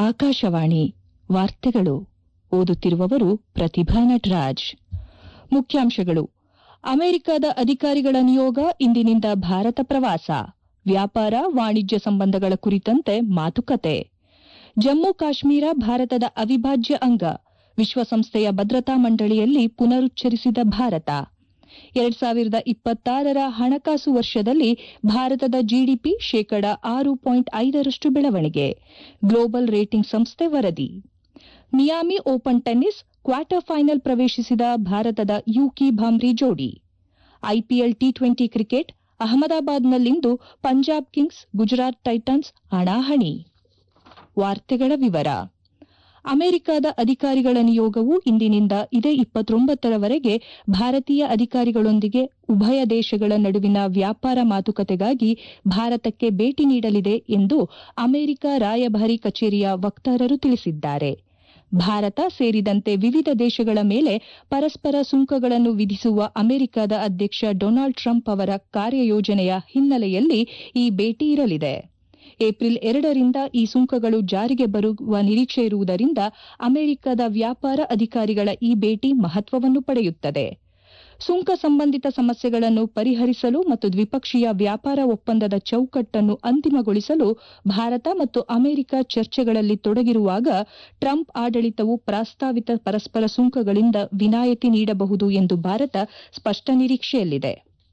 ಆಕಾಶವಾಣಿ ವಾರ್ತೆಗಳು ಓದುತ್ತಿರುವವರು ಪ್ರತಿಭಾ ನಟರಾಜ್ ಮುಖ್ಯಾಂಶಗಳು ಅಮೆರಿಕದ ಅಧಿಕಾರಿಗಳ ನಿಯೋಗ ಇಂದಿನಿಂದ ಭಾರತ ಪ್ರವಾಸ ವ್ಯಾಪಾರ ವಾಣಿಜ್ಯ ಸಂಬಂಧಗಳ ಕುರಿತಂತೆ ಮಾತುಕತೆ ಜಮ್ಮು ಕಾಶ್ಮೀರ ಭಾರತದ ಅವಿಭಾಜ್ಯ ಅಂಗ ವಿಶ್ವಸಂಸ್ಥೆಯ ಭದ್ರತಾ ಮಂಡಳಿಯಲ್ಲಿ ಪುನರುಚ್ಚರಿಸಿದ ಭಾರತ ಎರಡ್ ಸಾವಿರದ ಇಪ್ಪತ್ತಾರರ ಹಣಕಾಸು ವರ್ಷದಲ್ಲಿ ಭಾರತದ ಜಿಡಿಪಿ ಶೇಕಡ ಆರು ಪಾಯಿಂಟ್ ಐದರಷ್ಟು ಬೆಳವಣಿಗೆ ಗ್ಲೋಬಲ್ ರೇಟಿಂಗ್ ಸಂಸ್ಥೆ ವರದಿ Miami Open tennis quarter final ಪ್ರವೇಶಿಸಿದ ಭಾರತದ ಯೂಕಿ ಭಾಮ್ರಿ ಜೋಡಿ ಐಪಿಎಲ್ ಟಿ ಟ್ವೆಂಟಿ ಕ್ರಿಕೆಟ್ ಅಹಮದಾಬಾದ್ನಲ್ಲಿಂದು ಪಂಜಾಬ್ ಕಿಂಗ್ಸ್ ಗುಜರಾತ್ ಟೈಟನ್ಸ್ ಹಣಾಹಣಿ ವಾರ್ತೆಗಳ ವಿವರ ಅಮೆರಿಕದ ಅಧಿಕಾರಿಗಳ ನಿಯೋಗವು ಇಂದಿನಿಂದ ಇದೇ ಇಪ್ಪತ್ತೊಂಬತ್ತರವರೆಗೆ ಭಾರತೀಯ ಅಧಿಕಾರಿಗಳೊಂದಿಗೆ ಉಭಯ ದೇಶಗಳ ನಡುವಿನ ವ್ಯಾಪಾರ ಮಾತುಕತೆಗಾಗಿ ಭಾರತಕ್ಕೆ ಭೇಟಿ ನೀಡಲಿದೆ ಎಂದು ಅಮೆರಿಕ ರಾಯಭಾರಿ ಕಚೇರಿಯ ವಕ್ತಾರರು ತಿಳಿಸಿದ್ದಾರೆ ಭಾರತ ಸೇರಿದಂತೆ ವಿವಿಧ ದೇಶಗಳ ಮೇಲೆ ಪರಸ್ಪರ ಸುಂಕಗಳನ್ನು ವಿಧಿಸುವ ಅಮೆರಿಕದ ಅಧ್ಯಕ್ಷ ಡೊನಾಲ್ಡ್ ಟ್ರಂಪ್ ಅವರ ಕಾರ್ಯಯೋಜನೆಯ ಹಿನ್ನೆಲೆಯಲ್ಲಿ ಈ ಭೇಟಿ ಇರಲಿದೆ ಏಪ್ರಿಲ್ ಎರಡರಿಂದ ಈ ಸುಂಕಗಳು ಜಾರಿಗೆ ಬರುವ ನಿರೀಕ್ಷೆ ಇರುವುದರಿಂದ ಅಮೆರಿಕದ ವ್ಯಾಪಾರ ಅಧಿಕಾರಿಗಳ ಈ ಭೇಟಿ ಮಹತ್ವವನ್ನು ಪಡೆಯುತ್ತದೆ ಸುಂಕ ಸಂಬಂಧಿತ ಸಮಸ್ಯೆಗಳನ್ನು ಪರಿಹರಿಸಲು ಮತ್ತು ದ್ವಿಪಕ್ಷೀಯ ವ್ಯಾಪಾರ ಒಪ್ಪಂದದ ಚೌಕಟ್ಟನ್ನು ಅಂತಿಮಗೊಳಿಸಲು ಭಾರತ ಮತ್ತು ಅಮೆರಿಕ ಚರ್ಚೆಗಳಲ್ಲಿ ತೊಡಗಿರುವಾಗ ಟ್ರಂಪ್ ಆಡಳಿತವು ಪ್ರಸ್ತಾವಿತ ಪರಸ್ಪರ ಸುಂಕಗಳಿಂದ ವಿನಾಯಿತಿ ನೀಡಬಹುದು ಎಂದು ಭಾರತ ಸ್ಪಷ್ಟ ನಿರೀಕ್ಷೆಯಲ್ಲಿದೆ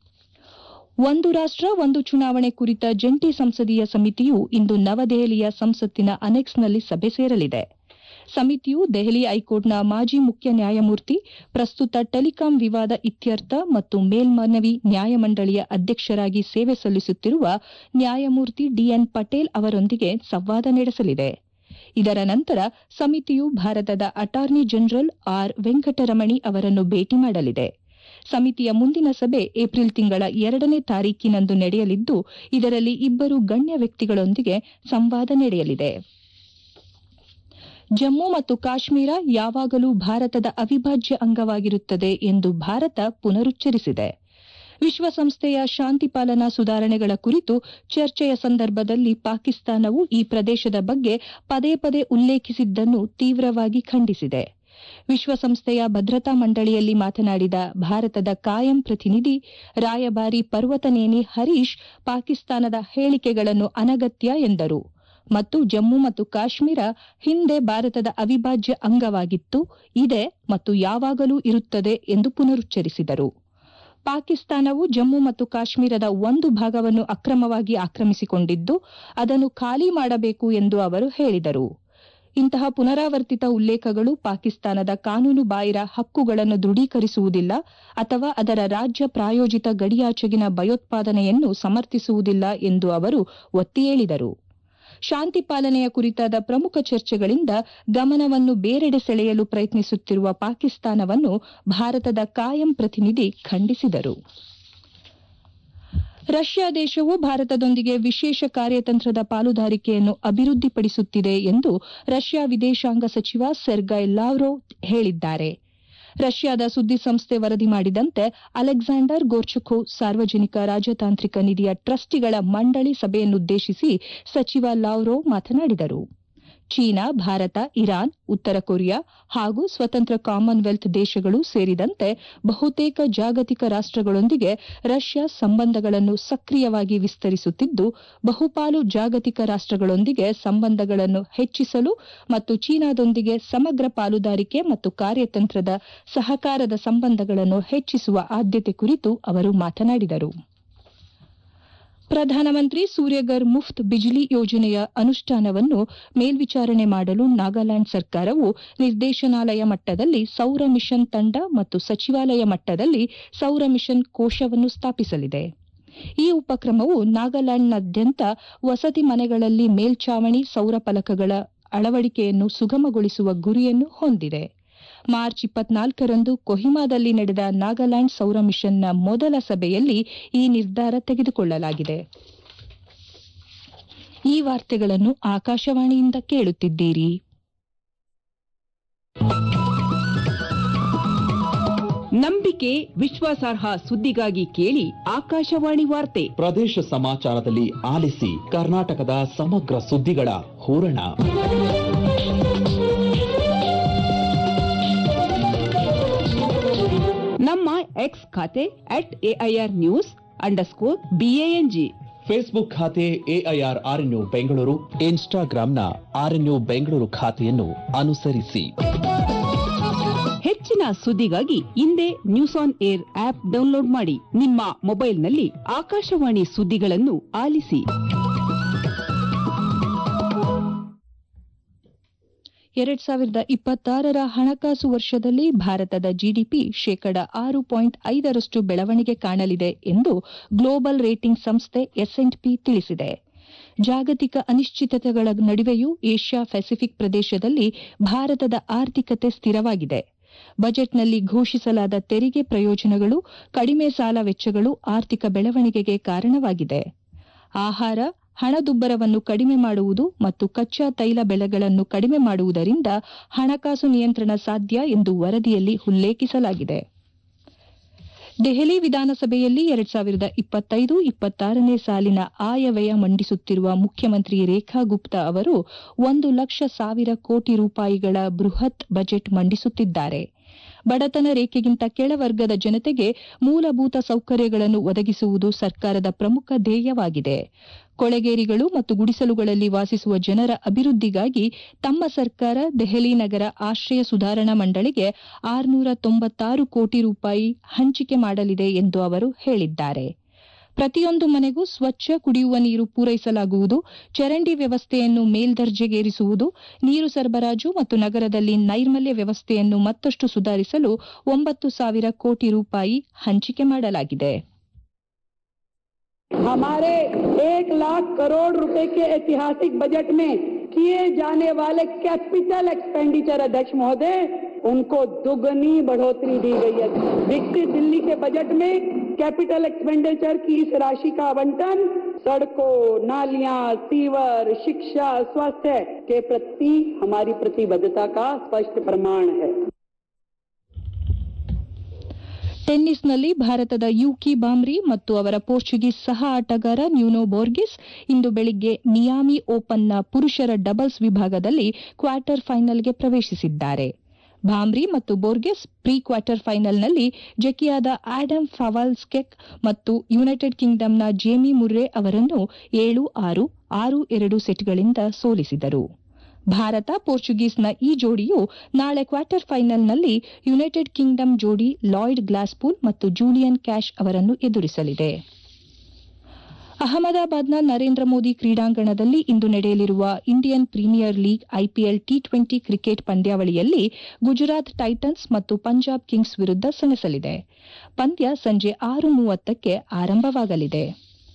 ಒಂದು ರಾಷ್ಟ ಒಂದು ಚುನಾವಣೆ ಕುರಿತ ಜಂಟಿ ಸಂಸದೀಯ ಸಮಿತಿಯು ಇಂದು ನವದೆಹಲಿಯ ಸಂಸತ್ತಿನ ಅನೆಕ್ಸ್ನಲ್ಲಿ ಸಭೆ ಸೇರಲಿದೆ ಸಮಿತಿಯು ದೆಹಲಿ ಹೈಕೋರ್ಟ್ನ ಮಾಜಿ ಮುಖ್ಯ ನ್ಯಾಯಮೂರ್ತಿ ಪ್ರಸ್ತುತ ಟೆಲಿಕಾಂ ವಿವಾದ ಇತ್ಯರ್ಥ ಮತ್ತು ಮೇಲ್ಮನವಿ ನ್ಯಾಯಮಂಡಳಿಯ ಅಧ್ಯಕ್ಷರಾಗಿ ಸೇವೆ ಸಲ್ಲಿಸುತ್ತಿರುವ ನ್ಯಾಯಮೂರ್ತಿ ಡಿಎನ್ ಪಟೇಲ್ ಅವರೊಂದಿಗೆ ಸಂವಾದ ನಡೆಸಲಿದೆ ಇದರ ನಂತರ ಸಮಿತಿಯು ಭಾರತದ ಅಟಾರ್ನಿ ಜನರಲ್ ಆರ್ ವೆಂಕಟರಮಣಿ ಅವರನ್ನು ಭೇಟಿ ಮಾಡಲಿದೆ ಸಮಿತಿಯ ಮುಂದಿನ ಸಭೆ ಏಪ್ರಿಲ್ ತಿಂಗಳ ಎರಡನೇ ತಾರೀಕಿನಂದು ನಡೆಯಲಿದ್ದು ಇದರಲ್ಲಿ ಇಬ್ಬರು ಗಣ್ಯ ವ್ಯಕ್ತಿಗಳೊಂದಿಗೆ ಸಂವಾದ ನಡೆಯಲಿದೆ ಜಮ್ಮು ಮತ್ತು ಕಾಶ್ಮೀರ ಯಾವಾಗಲೂ ಭಾರತದ ಅವಿಭಾಜ್ಯ ಅಂಗವಾಗಿರುತ್ತದೆ ಎಂದು ಭಾರತ ಪುನರುಚ್ಚರಿಸಿದೆ ವಿಶ್ವಸಂಸ್ಥೆಯ ಶಾಂತಿ ಪಾಲನಾ ಸುಧಾರಣೆಗಳ ಕುರಿತು ಚರ್ಚೆಯ ಸಂದರ್ಭದಲ್ಲಿ ಪಾಕಿಸ್ತಾನವು ಈ ಪ್ರದೇಶದ ಬಗ್ಗೆ ಪದೇ ಪದೇ ಉಲ್ಲೇಖಿಸಿದ್ದನ್ನು ತೀವ್ರವಾಗಿ ಖಂಡಿಸಿದೆ ವಿಶ್ವಸಂಸ್ಥೆಯ ಭದ್ರತಾ ಮಂಡಳಿಯಲ್ಲಿ ಮಾತನಾಡಿದ ಭಾರತದ ಕಾಯಂ ಪ್ರತಿನಿಧಿ ರಾಯಭಾರಿ ಪರ್ವತನೇನಿ ಹರೀಶ್ ಪಾಕಿಸ್ತಾನದ ಹೇಳಿಕೆಗಳನ್ನು ಅನಗತ್ಯ ಎಂದರು ಮತ್ತು ಜಮ್ಮು ಮತ್ತು ಕಾಶ್ಮೀರ ಹಿಂದೆ ಭಾರತದ ಅವಿಭಾಜ್ಯ ಅಂಗವಾಗಿತ್ತು ಇದೆ ಮತ್ತು ಯಾವಾಗಲೂ ಇರುತ್ತದೆ ಎಂದು ಪುನರುಚ್ಚರಿಸಿದರು ಪಾಕಿಸ್ತಾನವು ಜಮ್ಮು ಮತ್ತು ಕಾಶ್ಮೀರದ ಒಂದು ಭಾಗವನ್ನು ಅಕ್ರಮವಾಗಿ ಆಕ್ರಮಿಸಿಕೊಂಡಿದ್ದು ಅದನ್ನು ಖಾಲಿ ಮಾಡಬೇಕು ಎಂದು ಅವರು ಹೇಳಿದರು ಇಂತಹ ಪುನರಾವರ್ತಿತ ಉಲ್ಲೇಖಗಳು ಪಾಕಿಸ್ತಾನದ ಕಾನೂನು ಬಾಹಿರ ಹಕ್ಕುಗಳನ್ನು ದೃಢೀಕರಿಸುವುದಿಲ್ಲ ಅಥವಾ ಅದರ ರಾಜ್ಯ ಪ್ರಾಯೋಜಿತ ಗಡಿಯಾಚೆಗಿನ ಭಯೋತ್ಪಾದನೆಯನ್ನು ಸಮರ್ಥಿಸುವುದಿಲ್ಲ ಎಂದು ಅವರು ಒತ್ತಿ ಹೇಳಿದರು ಶಾಂತಿ ಪಾಲನೆಯ ಕುರಿತಾದ ಪ್ರಮುಖ ಚರ್ಚೆಗಳಿಂದ ಗಮನವನ್ನು ಬೇರೆಡೆ ಸೆಳೆಯಲು ಪ್ರಯತ್ನಿಸುತ್ತಿರುವ ಪಾಕಿಸ್ತಾನವನ್ನು ಭಾರತದ ಕಾಯಂ ಪ್ರತಿನಿಧಿ ಖಂಡಿಸಿದರು ರಷ್ಯಾ ದೇಶವು ಭಾರತದೊಂದಿಗೆ ವಿಶೇಷ ಕಾರ್ಯತಂತ್ರದ ಪಾಲುದಾರಿಕೆಯನ್ನು ಅಭಿವೃದ್ಧಿಪಡಿಸುತ್ತಿದೆ ಎಂದು ರಷ್ಯಾ ವಿದೇಶಾಂಗ ಸಚಿವ ಸೆರ್ಗೈ ಲಾವ್ರೋವ್ ಹೇಳಿದ್ದಾರೆ ರಷ್ಯಾದ ಸುದ್ದಿಸಂಸ್ಥೆ ವರದಿ ಮಾಡಿದಂತೆ ಅಲೆಕ್ಸಾಂಡರ್ ಗೋರ್ಚಕೋವ್ ಸಾರ್ವಜನಿಕ ರಾಜತಾಂತ್ರಿಕ ನಿಧಿಯ ಟ್ರಸ್ಟಿಗಳ ಮಂಡಳಿ ಸಭೆಯನ್ನುದ್ದೇಶಿಸಿ ಸಚಿವ ಲಾವ್ರೋವ್ ಮಾತನಾಡಿದರು ಚೀನಾ ಭಾರತ ಇರಾನ್ ಉತ್ತರ ಕೊರಿಯಾ ಹಾಗೂ ಸ್ವತಂತ್ರ ಕಾಮನ್ವೆಲ್ತ್ ದೇಶಗಳು ಸೇರಿದಂತೆ ಬಹುತೇಕ ಜಾಗತಿಕ ರಾಷ್ಟಗಳೊಂದಿಗೆ ರಷ್ಯಾ ಸಂಬಂಧಗಳನ್ನು ಸಕ್ರಿಯವಾಗಿ ವಿಸ್ತರಿಸುತ್ತಿದ್ದು ಬಹುಪಾಲು ಜಾಗತಿಕ ರಾಷ್ಟಗಳೊಂದಿಗೆ ಸಂಬಂಧಗಳನ್ನು ಹೆಚ್ಚಿಸಲು ಮತ್ತು ಚೀನಾದೊಂದಿಗೆ ಸಮಗ್ರ ಪಾಲುದಾರಿಕೆ ಮತ್ತು ಕಾರ್ಯತಂತ್ರದ ಸಹಕಾರದ ಸಂಬಂಧಗಳನ್ನು ಹೆಚ್ಚಿಸುವ ಆದ್ಯತೆ ಕುರಿತು ಅವರು ಮಾತನಾಡಿದರು ಪ್ರಧಾನಮಂತ್ರಿ ಸೂರ್ಯಗರ್ ಮುಫ್ತ್ ಬಿಜ್ಲಿ ಯೋಜನೆಯ ಅನುಷ್ಠಾನವನ್ನು ಮೇಲ್ವಿಚಾರಣೆ ಮಾಡಲು ನಾಗಾಲ್ಯಾಂಡ್ ಸರ್ಕಾರವು ನಿರ್ದೇಶನಾಲಯ ಮಟ್ಟದಲ್ಲಿ ಸೌರ ಮಿಷನ್ ತಂಡ ಮತ್ತು ಸಚಿವಾಲಯ ಮಟ್ಟದಲ್ಲಿ ಸೌರ ಮಿಷನ್ ಕೋಶವನ್ನು ಸ್ಥಾಪಿಸಲಿದೆ ಈ ಉಪಕ್ರಮವು ನಾಗಾಲ್ಯಾಂಡ್ನಾದ್ಯಂತ ವಸತಿ ಮನೆಗಳಲ್ಲಿ ಮೇಲ್ಚಾವಣಿ ಸೌರ ಫಲಕಗಳ ಅಳವಡಿಕೆಯನ್ನು ಸುಗಮಗೊಳಿಸುವ ಗುರಿಯನ್ನು ಹೊಂದಿದೆ ಮಾರ್ಚ್ ಇಪ್ಪತ್ನಾಲ್ಕರಂದು ಕೊಹಿಮಾದಲ್ಲಿ ನಡೆದ ನಾಗಾಲ್ಯಾಂಡ್ ಸೌರ ಮಿಷನ್ನ ಮೊದಲ ಸಭೆಯಲ್ಲಿ ಈ ನಿರ್ಧಾರ ತೆಗೆದುಕೊಳ್ಳಲಾಗಿದೆ ಈ ವಾರ್ತೆಗಳನ್ನು ಆಕಾಶವಾಣಿಯಿಂದ ಕೇಳುತ್ತಿದ್ದೀರಿ ನಂಬಿಕೆ ವಿಶ್ವಾಸಾರ್ಹ ಸುದ್ದಿಗಾಗಿ ಕೇಳಿ ಆಕಾಶವಾಣಿ ವಾರ್ತೆ ಪ್ರದೇಶ ಸಮಾಚಾರದಲ್ಲಿ ಆಲಿಸಿ ಕರ್ನಾಟಕದ ಸಮಗ್ರ ಸುದ್ದಿಗಳ ಹೂರಣ ನಮ್ಮ ಎಕ್ಸ್ ಖಾತೆ at AIR news underscore BANG Facebook ಖಾತೆ ಎಐಆರ್ ಆರ್ಎನ್ಯು ಬೆಂಗಳೂರು ಇನ್ಸ್ಟಾಗ್ರಾಂನ ಆರ್ಎನ್ಯು ಬೆಂಗಳೂರು ಖಾತೆಯನ್ನು ಅನುಸರಿಸಿ ಹೆಚ್ಚಿನ ಸುದ್ದಿಗಾಗಿ ಹಿಂದೆ news on air app download ಮಾಡಿ ನಿಮ್ಮ ಮೊಬೈಲ್ನಲ್ಲಿ ಆಕಾಶವಾಣಿ ಸುದ್ದಿಗಳನ್ನು ಆಲಿಸಿ ಎರಡ್ ಸಾವಿರದ ಇಪ್ಪತ್ತಾರರ ಹಣಕಾಸು ವರ್ಷದಲ್ಲಿ ಭಾರತದ ಜಿಡಿಪಿ ಶೇಕಡ ಆರು ಪಾಯಿಂಟ್ ಐದರಷ್ಟು ಬೆಳವಣಿಗೆ ಕಾಣಲಿದೆ ಎಂದು ಗ್ಲೋಬಲ್ ರೇಟಿಂಗ್ ಸಂಸ್ಥೆ ಎಸ್ಎಂಡ್ಪಿ ತಿಳಿಸಿದೆ ಜಾಗತಿಕ ಅನಿಶ್ಚಿತತೆಗಳ ನಡುವೆಯೂ ಏಷ್ಯಾ ಪೆಸಿಫಿಕ್ ಪ್ರದೇಶದಲ್ಲಿ ಭಾರತದ ಆರ್ಥಿಕತೆ ಸ್ಥಿರವಾಗಿದೆ ಬಜೆಟ್ನಲ್ಲಿ ಘೋಷಿಸಲಾದ ತೆರಿಗೆ ಪ್ರಯೋಜನಗಳು ಕಡಿಮೆ ಸಾಲ ವೆಚ್ಚಗಳು ಆರ್ಥಿಕ ಬೆಳವಣಿಗೆಗೆ ಕಾರಣವಾಗಿದೆ ಆಹಾರ ಹಣದುಬ್ಬರವನ್ನು ಕಡಿಮೆ ಮಾಡುವುದು ಮತ್ತು ಕಚ್ಚಾ ತೈಲ ಬೆಲೆಗಳನ್ನು ಕಡಿಮೆ ಮಾಡುವುದರಿಂದ ಹಣಕಾಸು ನಿಯಂತ್ರಣ ಸಾಧ್ಯ ಎಂದು ವರದಿಯಲ್ಲಿ ಉಲ್ಲೇಖಿಸಲಾಗಿದೆ ದೆಹಲಿ ವಿಧಾನಸಭೆಯಲ್ಲಿ ಎರಡ್ ಸಾವಿರದ ಇಪ್ಪತ್ತೈದು ಇಪ್ಪತ್ತಾರನೇ ಸಾಲಿನ ಆಯವ್ಯಯ ಮಂಡಿಸುತ್ತಿರುವ ಮುಖ್ಯಮಂತ್ರಿ ರೇಖಾ ಗುಪ್ತಾ ಅವರು ಒಂದು ಲಕ್ಷ ಸಾವಿರ ಕೋಟಿ ರೂಪಾಯಿಗಳ ಬೃಹತ್ ಬಜೆಟ್ ಮಂಡಿಸುತ್ತಿದ್ದಾರೆ ಬಡತನ ರೇಖೆಗಿಂತ ಕೆಳವರ್ಗದ ಜನತೆಗೆ ಮೂಲಭೂತ ಸೌಕರ್ಯಗಳನ್ನು ಒದಗಿಸುವುದು ಸರ್ಕಾರದ ಪ್ರಮುಖ ಧ್ಯೇಯವಾಗಿದೆ ಕೊಳೆಗೇರಿಗಳು ಮತ್ತು ಗುಡಿಸಲುಗಳಲ್ಲಿ ವಾಸಿಸುವ ಜನರ ಅಭಿವೃದ್ಧಿಗಾಗಿ ತಮ್ಮ ಸರ್ಕಾರ ದೆಹಲಿ ನಗರ ಆಶ್ರಯ ಸುಧಾರಣಾ ಮಂಡಳಿಗೆ ಆರುನೂರ ತೊಂಬತ್ತಾರು ಕೋಟಿ ರೂಪಾಯಿ ಹಂಚಿಕೆ ಮಾಡಲಿದೆ ಎಂದು ಅವರು ಹೇಳಿದ್ದಾರೆ ಪ್ರತಿಯೊಂದು ಮನೆಗೂ ಸ್ವಚ್ಛ ಕುಡಿಯುವ ನೀರು ಪೂರೈಸಲಾಗುವುದು ಚರಂಡಿ ವ್ಯವಸ್ಥೆಯನ್ನು ಮೇಲ್ದರ್ಜೆಗೇರಿಸುವುದು ನೀರು ಸರಬರಾಜು ಮತ್ತು ನಗರದಲ್ಲಿ ನೈರ್ಮಲ್ಯ ವ್ಯವಸ್ಥೆಯನ್ನು ಮತ್ತಷ್ಟು ಸುಧಾರಿಸಲು ಒಂಬತ್ತು ಸಾವಿರ ಕೋಟಿ ರೂಪಾಯಿ ಹಂಚಿಕೆ ಮಾಡಲಾಗಿದೆ हमारे एक लाख करोड़ रुपए के ऐतिहासिक बजट में किए जाने वाले कैपिटल एक्सपेंडिचर अध्यक्ष महोदय उनको दुगनी बढ़ोतरी दी गई है विकसित दिल्ली के बजट में कैपिटल एक्सपेंडिचर की इस राशि का आवंटन सड़कों नालियां सीवर शिक्षा स्वास्थ्य के प्रति हमारी प्रतिबद्धता का स्पष्ट प्रमाण है ಟೆನ್ನಿಸ್ನಲ್ಲಿ ಭಾರತದ ಯೂಕಿ ಬಾಮ್ರಿ ಮತ್ತು ಅವರ ಪೋರ್ಚುಗೀಸ್ ಸಹ ಆಟಗಾರ ನ್ಯೂನೋ ಬೋರ್ಗಿಸ್ ಇಂದು ಬೆಳಿಗ್ಗೆ ಮಿಯಾಮಿ ಓಪನ್ನ ಪುರುಷರ ಡಬಲ್ಸ್ ವಿಭಾಗದಲ್ಲಿ ಕ್ವಾರ್ಟರ್ ಫೈನಲ್ಗೆ ಪ್ರವೇಶಿಸಿದ್ದಾರೆ ಭಾಮ್ರಿ ಮತ್ತು ಬೋರ್ಗೆಸ್ ಪ್ರೀ ಕ್ವಾರ್ಟರ್ ಫೈನಲ್ನಲ್ಲಿ ಜೆಕಿಯಾದ ಆಡಮ್ ಫವಾಲ್ಸ್ಕೆಕ್ ಮತ್ತು ಯುನೈಟೆಡ್ ಕಿಂಗ್ಡಮ್ನ ಜೇಮಿ ಮುರ್ರೆ ಅವರನ್ನು ಏಳು ಆರು ಆರು ಎರಡು ಸೆಟ್ಗಳಿಂದ ಸೋಲಿಸಿದರು ಭಾರತ ಪೋರ್ಚುಗೀಸ್ನ ಈ ಜೋಡಿಯು ನಾಳೆ ಕ್ವಾರ್ಟರ್ ಫೈನಲ್ನಲ್ಲಿ ಯುನೈಟೆಡ್ ಕಿಂಗ್ಡಮ್ ಜೋಡಿ ಲಾಯ್ಡ್ ಗ್ಲಾಸ್ಪೂಲ್ ಮತ್ತು ಜೂಲಿಯನ್ ಕ್ಯಾಶ್ ಅವರನ್ನು ಎದುರಿಸಲಿದೆ ಅಹಮದಾಬಾದ್ನ ನರೇಂದ್ರ ಮೋದಿ ಕ್ರೀಡಾಂಗಣದಲ್ಲಿ ಇಂದು ನಡೆಯಲಿರುವ Indian Premier League IPL T twenty cricket ಪಂದ್ಯಾವಳಿಯಲ್ಲಿ ಗುಜರಾತ್ ಟೈಟನ್ಸ್ ಮತ್ತು ಪಂಜಾಬ್ ಕಿಂಗ್ಸ್ ವಿರುದ್ಧ ಸೆಣಸಲಿದೆ ಪಂದ್ಯ ಸಂಜೆ ಆರು ಮೂವತ್ತಕ್ಕೆ ಆರಂಭವಾಗಲಿದೆ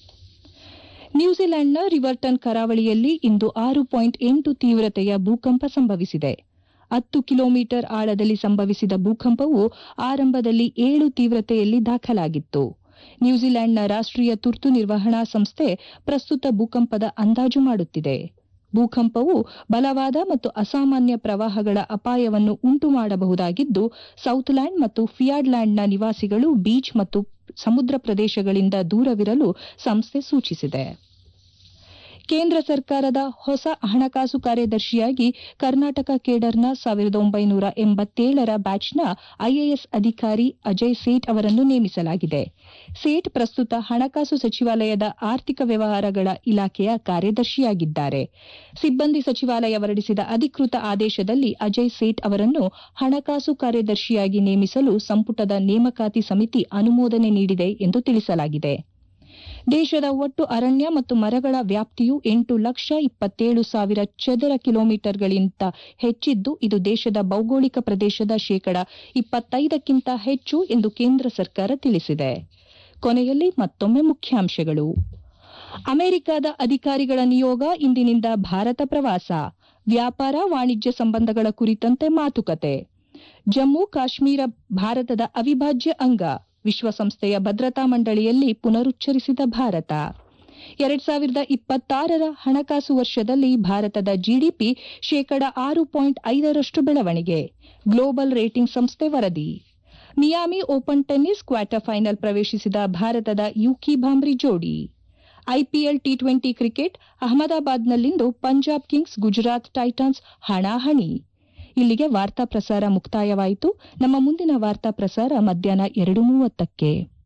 ನ್ಯೂಜಿಲೆಂಡ್ನ ರಿವರ್ಟನ್ ಕರಾವಳಿಯಲ್ಲಿ ಇಂದು ಆರು ಪಾಯಿಂಟ್ ಎಂಟು ತೀವ್ರತೆಯ ಭೂಕಂಪ ಸಂಭವಿಸಿದೆ ಹತ್ತು ಕಿಲೋಮೀಟರ್ ಆಳದಲ್ಲಿ ಸಂಭವಿಸಿದ ಭೂಕಂಪವು ಆರಂಭದಲ್ಲಿ ಏಳು ತೀವ್ರತೆಯಲ್ಲಿ ದಾಖಲಾಗಿತ್ತು ನ್ಯೂಜಿಲೆಂಡ್ನ ರಾಷ್ಟೀಯ ತುರ್ತು ನಿರ್ವಹಣಾ ಸಂಸ್ಥೆ ಪ್ರಸ್ತುತ ಭೂಕಂಪದ ಅಂದಾಜು ಮಾಡುತ್ತಿದೆ ಭೂಕಂಪವು ಬಲವಾದ ಮತ್ತು ಅಸಾಮಾನ್ಯ ಪ್ರವಾಹಗಳ ಅಪಾಯವನ್ನು ಉಂಟು ಮಾಡಬಹುದಾಗಿದ್ದು ಸೌತ್ಲ್ಯಾಂಡ್ ಮತ್ತು ಫಿಯಾಡ್ಲ್ಯಾಂಡ್ನ ನಿವಾಸಿಗಳು ಬೀಚ್ ಮತ್ತು ಸಮುದ್ರ ಪ್ರದೇಶಗಳಿಂದ ದೂರವಿರಲು ಸಂಸ್ಥೆ ಸೂಚಿಸಿದೆ ಕೇಂದ್ರ ಸರ್ಕಾರದ ಹೊಸ ಹಣಕಾಸು ಕಾರ್ಯದರ್ಶಿಯಾಗಿ ಕರ್ನಾಟಕ ಕೇಡರ್ನ ಸಾವಿರದ ಒಂಬೈನೂರ ಎಂಬತ್ತೇಳರ ಬ್ಯಾಚ್ನ ಐಎಎಸ್ ಅಧಿಕಾರಿ ಅಜಯ್ ಸೇಠ್ ಅವರನ್ನು ನೇಮಿಸಲಾಗಿದೆ ಸೇಠ್ ಪ್ರಸ್ತುತ ಹಣಕಾಸು ಸಚಿವಾಲಯದ ಆರ್ಥಿಕ ವ್ಯವಹಾರಗಳ ಇಲಾಖೆಯ ಕಾರ್ಯದರ್ಶಿಯಾಗಿದ್ದಾರೆ ಸಿಬ್ಬಂದಿ ಸಚಿವಾಲಯ ಹೊರಡಿಸಿದ ಅಧಿಕೃತ ಆದೇಶದಲ್ಲಿ ಅಜಯ್ ಸೇಠ್ ಅವರನ್ನು ಹಣಕಾಸು ಕಾರ್ಯದರ್ಶಿಯಾಗಿ ನೇಮಿಸಲು ಸಂಪುಟದ ನೇಮಕಾತಿ ಸಮಿತಿ ಅನುಮೋದನೆ ನೀಡಿದೆ ಎಂದು ತಿಳಿಸಲಾಗಿದೆ ದೇಶದ ಒಟ್ಟು ಅರಣ್ಯ ಮತ್ತು ಮರಗಳ ವ್ಯಾಪ್ತಿಯು ಎಂಟು ಲಕ್ಷ ಇಪ್ಪತ್ತೇಳು ಸಾವಿರ ಚದರ ಕಿಲೋಮೀಟರ್ಗಳಿಗಿಂತ ಹೆಚ್ಚಿದ್ದು ಇದು ದೇಶದ ಭೌಗೋಳಿಕ ಪ್ರದೇಶದ ಶೇಕಡ ಇಪ್ಪತ್ತೈದಕ್ಕಿಂತ ಹೆಚ್ಚು ಎಂದು ಕೇಂದ್ರ ಸರ್ಕಾರ ತಿಳಿಸಿದೆ ಕೊನೆಯಲ್ಲಿ ಮತ್ತೊಮ್ಮೆ ಮುಖ್ಯಾಂಶಗಳು ಅಮೆರಿಕದ ಅಧಿಕಾರಿಗಳ ನಿಯೋಗ ಇಂದಿನಿಂದ ಭಾರತ ಪ್ರವಾಸ ವ್ಯಾಪಾರ ವಾಣಿಜ್ಯ ಸಂಬಂಧಗಳ ಕುರಿತಂತೆ ಮಾತುಕತೆ ಜಮ್ಮು ಕಾಶ್ಮೀರ ಭಾರತದ ಅವಿಭಾಜ್ಯ ಅಂಗ ವಿಶ್ವಸಂಸ್ಥೆಯ ಭದ್ರತಾ ಮಂಡಳಿಯಲ್ಲಿ ಪುನರುಚ್ಚರಿಸಿದ ಭಾರತ ಎರಡ್ ಸಾವಿರದ ಇಪ್ಪತ್ತಾರರ ಹಣಕಾಸು ವರ್ಷದಲ್ಲಿ ಭಾರತದ ಜಿಡಿಪಿ ಶೇಕಡ ಆರು ಪಾಯಿಂಟ್ ಐದರಷ್ಟು ಬೆಳವಣಿಗೆ ಗ್ಲೋಬಲ್ ರೇಟಿಂಗ್ ಸಂಸ್ಥೆ ವರದಿ Miami Open tennis quarter final ಪ್ರವೇಶಿಸಿದ ಭಾರತದ ಯೂಕಿ ಭಾಮ್ರಿ ಜೋಡಿ ಐಪಿಎಲ್ ಟಿ ಟ್ವೆಂಟಿ ಕ್ರಿಕೆಟ್ ಅಹಮದಾಬಾದ್ನಲ್ಲಿಂದು ಪಂಜಾಬ್ ಕಿಂಗ್ಸ್ ಗುಜರಾತ್ ಟೈಟಾನ್ಸ್ ಹಣಾಹಣಿ ಇಲ್ಲಿಗೆ ವಾರ್ತಾ ಪ್ರಸಾರ ಮುಕ್ತಾಯವಾಯಿತು ನಮ್ಮ ಮುಂದಿನ ವಾರ್ತಾ ಪ್ರಸಾರ ಮಧ್ಯಾಹ್ನ ಎರಡು ಮೂವತ್ತಕ್ಕೆ